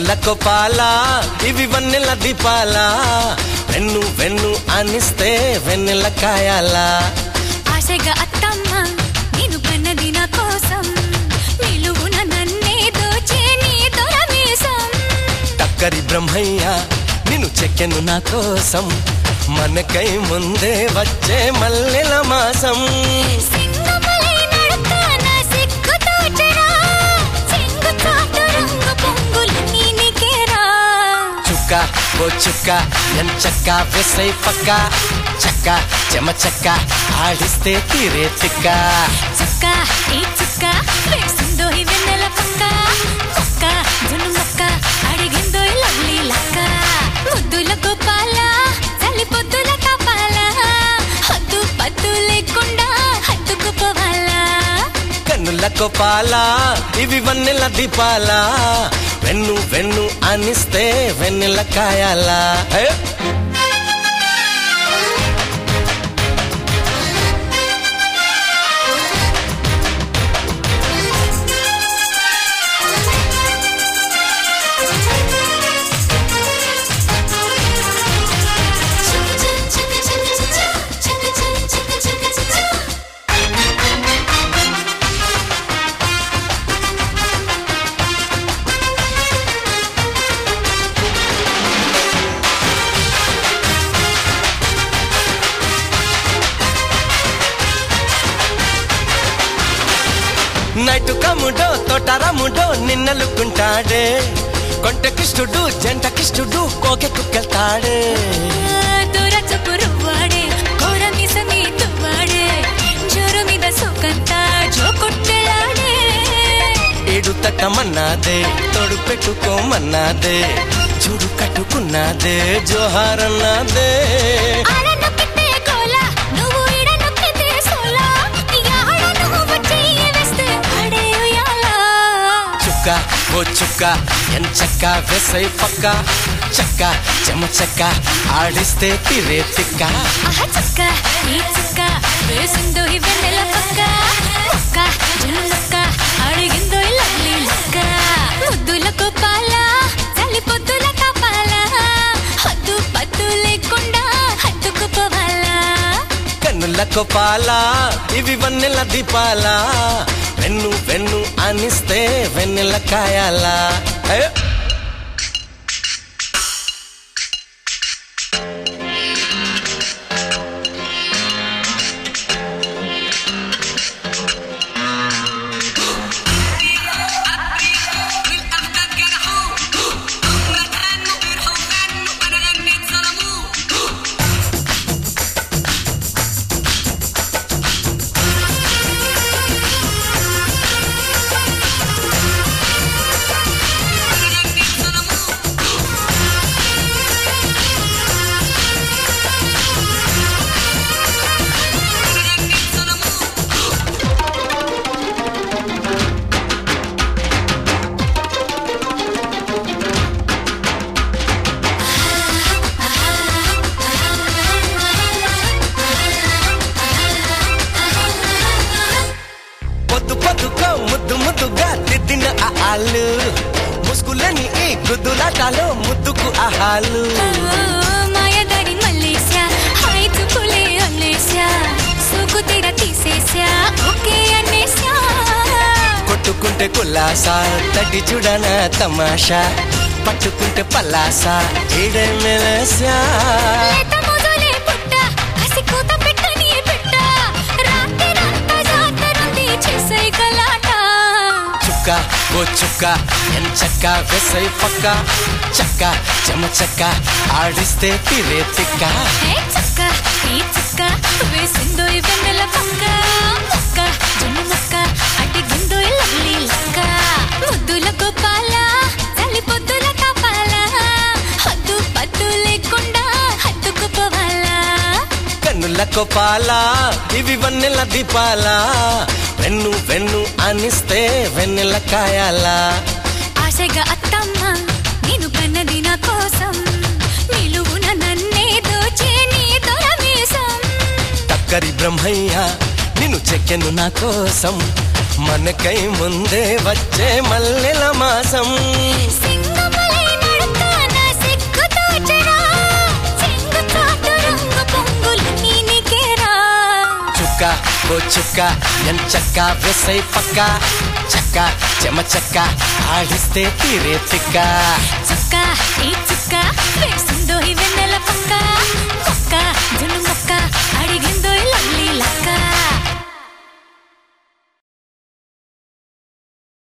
కన్నులకు పాలా ఇవి వన్నెల దీపాలా వెన్ను వెన్ను అనిస్తే వెన్నెల కాయాలా ఆశగా అత్తమ్మ నేను కన్నది నా కోసం నిలువున నన్నే దోచే నీ దొరమీసం టక్కరి బ్రహ్మయ్య నిన్ను చెక్కెను నా కోసం మనకై ముందే వచ్చే మల్లెల మాసం సింగమలై నడక నా సిగ్గుతో చెరా సింగు చాటు రంగు పొంగులు నీకేరా చుక్క ఓ చుక్క ఎంచక్క వెసై పక్క చక్క చెమ చక్క ఆడిస్తే తీరే తిక్క చుక్క ఈ చుక్క వేసిందో ఈ వెన్నెల పక్క మొక్క జున్ను మొక్క అడిగిందో ఈ లవ్లీ లక్క ముద్దుల గోపాల చలి పొద్దుల కాపాల హద్దు పద్దు లేకుండా హత్తుకుపోవాలా కన్నులకు పాలా ఇవి వన్నెల దీపాలా వెన్ను వెన్ను అనిస్తే వెన్నెల కాయాలా హే! నైటు కముడో తోటరముడో నిన్నలుకుంటాడే కొంటకిష్టుడు జంటకిష్టుడు కోకెక్కుకెళ్తాడే దూర చూపు రువ్వాడే కోర మిసమి తువ్వాడే జోరు మీద సుకంత జో కొట్టెలాడే ఏడు తట్టమన్నాదే తోడు పెట్టుకోమన్నాదే చూడు కట్టుకున్నాదే జోహారన్నాదే ఆడ నొక్కితే గోల, నువ్వు ఈడ నొక్కితే సోల. యాడ నువ్వు చెయ్యి వేస్తే ఆడే ఉయ్యాల. చుక్క ఓ చుక్క ఎంచక్క వెసై పక్క చక్క చెమ చక్క ఆడిస్తే తిరే తిక్క ఆహ చుక్క, ఈ చుక్క, వేసిందో ఈ వెన్నెల పక్క. మొక్క, జున్ను మొక్క, అడిగిందో ఈ లవ్లీ లక్క. ముద్దుల గోపాల, చలి పొద్దుల కాపాల. హద్దు పద్దు లేకుండా హత్తుకుపోవాలా కన్నులకు పాలా ఇవి వన్నెల దీపాలా వెన్ను వెన్ను అనిస్తే వెన్నెల కాయాలా హే! పొద్దు పొద్దుకో ముద్దు ముద్దుగా దిద్దిన ఆ ఆళ్ళు ముసుగులని ఈ గుద్దులాటాలో ముద్దుకు ఆహాలు మాయదాడి మల్లేశా హాయ్ చుపులే అల్లేశా సోకు తీర తీసేశా ఓకే అనేశా కొట్టుకుంటే కుల్లాసా తట్టి చూడన తమాషా పట్టుకుంటే పల్లాసా ఏడే మెలసా లేత మొదలే పుట్ట కసి కూత పెట్టని పెట్ట రాత్రిరంతా జాతరుంది చేసే గలాట చుక్క ఓ చుక్క ఎంచక్క వెసై పక్క చక్క చెమ చక్క ఆడిస్తే తిరే తిక్క ఏ చక్క ఈ చక్క వేసిందో ఈ వెన్నెల పక్క మొక్క జున్ను మొక్క అడిగిందో ఈ లవ్లీ లక్క ముద్దుల గోపాల చలి పొద్దుల కాపాల హద్దు పద్దు లేకుండా హత్తుకుపోవాలా కన్నులకు పాలా ఇవి వన్నెల దీపాలా వెన్ను వెన్ను అనిస్తే వెన్నెల కాయాలా ఆశగా అత్తమ్మ నేను కన్నది నా కోసం నిలువున నన్నే దోచే నీ దొరమీసం టక్కరి బ్రహ్మయ్య నిన్ను చెక్కెను నా కోసం మనకై ముందే వచ్చే మల్లెల మాసం సింగమలై ఓ చుక్క ఎంచక్క వెసై పక్క చక్క చెమ చక్క ఆడిస్తే తీరే తిక్క చుక్క ఈ